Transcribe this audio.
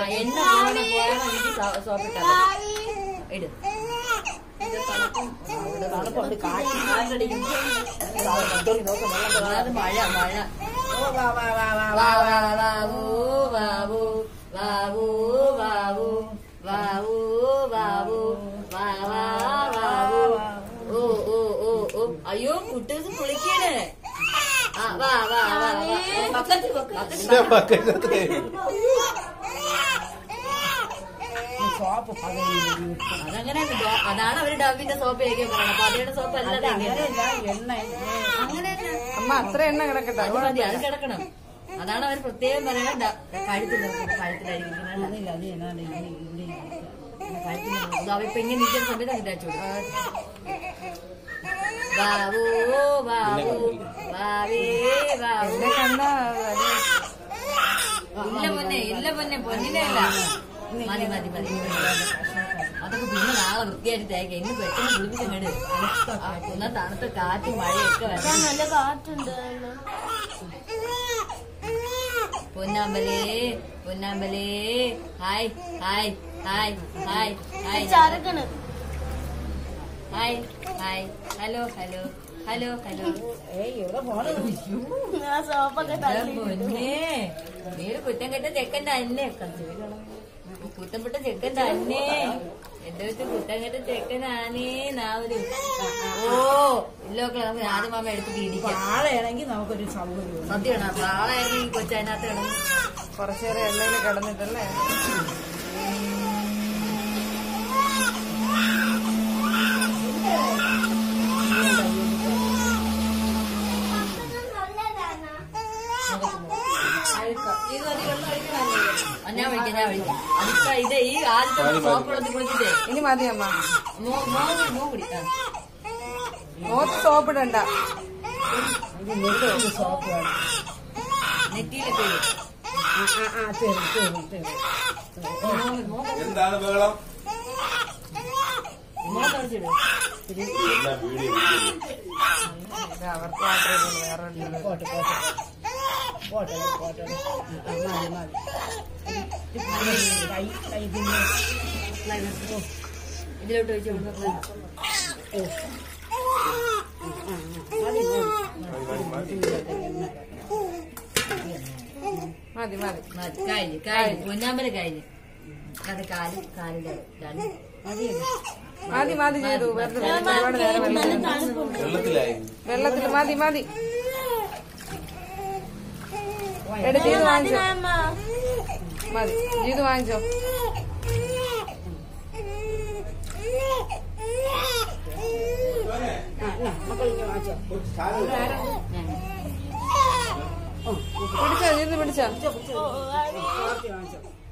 എണ്ണ പോകണ പോയാൽ സോപ്പ് ഇട്ടാ ഇട് തണുപ്പുണ്ട് കാറ്റ് കാറ്റടിക്കും അത് മഴ മഴ ഓ, വാ വാ വാ വാ വാ വാ വാ വാവൂ വാവൂ വാവൂ വാവൂ വാവൂ വാവൂ വാ വാ വാവൂ ഓ ഓ ഓ ഓ അയ്യോ കുട്ടൂസ് കുളിക്കാണ് ആ വാ വാ വാ വാ. ബക്കറ്റ് ബക്കറ്റ് ഇല്ല, പക്കത്ത്. സോപ്പ് പകരുന്നു അതങ്ങനെ ഡോ- അതാണ് അവര് ഡബിന്റെ സോപ്പ് കഴിക്കാൻ പറയുന്നത് പതയുടെ സോപ്പ് അല്ല അല്ല തേക്കുന്നത്. അങ്ങനെയല്ല എണ്ണ അങ്ങനെ തന്നെ. അമ്മ അത്ര എണ്ണ കിടക്കട്ടെ അത് മതി അത് കിടക്കണം അതാണ് അവർ പ്രത്യേകം പറയുന്നത് കഴുത്തിൽ കഴുത്തിലായിരിക്കും അതില്ല അത് എന്നാണ് ഇവിടെ ഇവിടെ കഴുത്തിൽ അവരിപ്പൊ ഇങ്ങനെ നിൽക്കുന്ന സമയത്ത് അങ്ങനെ തേച്ചു ബാബു ബാബു ബാബേ ബാബു എന്നെ കണ്ടാ വലിയ ഇല്ല പൊന്നെ ഇല്ല പൊന്നെ പൊന്നിനെ അല്ല മതി മതി മതി അതൊക്കെ പിന്നെ നാളെ വൃത്തിയായിട്ട് തേക്കാം ഇന്ന് പെട്ടെന്ന് കുളിപ്പിച്ചങ്ങട് ഒന്ന് തണുത്ത കാറ്റും മഴയൊക്കെ വരണം നല്ല കാറ്റുണ്ട് പൊന്നാമ്പലേ പൊന്നാമ്പലേ hi hi hi hi hi ചരക്കണ് hi hi hello hello hello hello ഏയ് എവിടെ പോണു ആ സോപ്പൊക്കെ തള്ളി പൊന്നേ നീ ഒരു കുറ്റം കെട്ട ചെക്കൻ തന്നെ കുറ്റപ്പെട്ട ചെക്കൻ തന്നെ എന്റെ വെച്ച് കുറ്റം കെട്ട ചെക്കനാണേ നാവര് ഓ ഇല്ലോക്കെ നമുക്ക് ആദ്യം മാമ എടുത്തിട്ട് ഇടിക്കാം പാളയാണെങ്കിൽ നമുക്കൊരു സൗകര്യം സത്യമാണ് പ്രാളായിരുന്നു ഈ കൊച്ചതിനകത്ത് കിടന്ന് കുറച്ചേറെ എണ്ണയിൽ കിടന്നിട്ടല്ലേ ഇത് മതി വെള്ളം ഒഴിക്കണല്ലേ? ആ, ഞാൻ വിളിക്കാം ഞാൻ വിളിക്കാം അടുത്ത ഇത് ഈ ആദ്യത്തെ സോപ്പ് വെള്ളത്തിൽ കുളിച്ചിട്ടേ ഇനി മതി അമ്മ മോ മോ മോ കുടി ആ. മുഖത്ത് സോപ്പിടണ്ട ഇത് നെല്ല് സോപ്പ് വേണം നെറ്റിയിലൊക്കെ ഇടും. ആ ആ ആ തരും തരും തരും മോ മോ എന്താണ് ബഹളം മോ തുടച്ചിടും എല്ലാം വീഡിയോ വീഡിയോ. ഇത് അവർക്ക് മാത്രമേ ഉള്ളൂ വേറെ ഒന്നും പോട്ടെ പോട്ടെ പോട്ടെ പോട്ടെ ആ, മതി മതി കൈ കൈ തിന്നു ഇതിലോട്ട് ഒഴിച്ച് കൊടുക്കും മതി മതി, മതി, മതി. മതി മതി മതി കഴിഞ്ഞു കഴിഞ്ഞു പൊന്നാമ്പല കഴിഞ്ഞു അത് കാല് കാലിന്റെ രണ്ട് മതി മതി ചെയ്തു വെറുതെ ഒരുപാട് നേരം വലിച്ചു. വെള്ളത്തിലായി വെള്ളത്തിൽ മതി മതി എടി ചെയ്ത് വാങ്ങിച്ചോ മതി ചെയ്ത് വാങ്ങിച്ചോ മക്കളിങ്ങനെ വാങ്ങിച്ചോ പിടിച്ചോ ചെയ്ത് പിടിച്ചോ കാപ്പി വാങ്ങിച്ചോ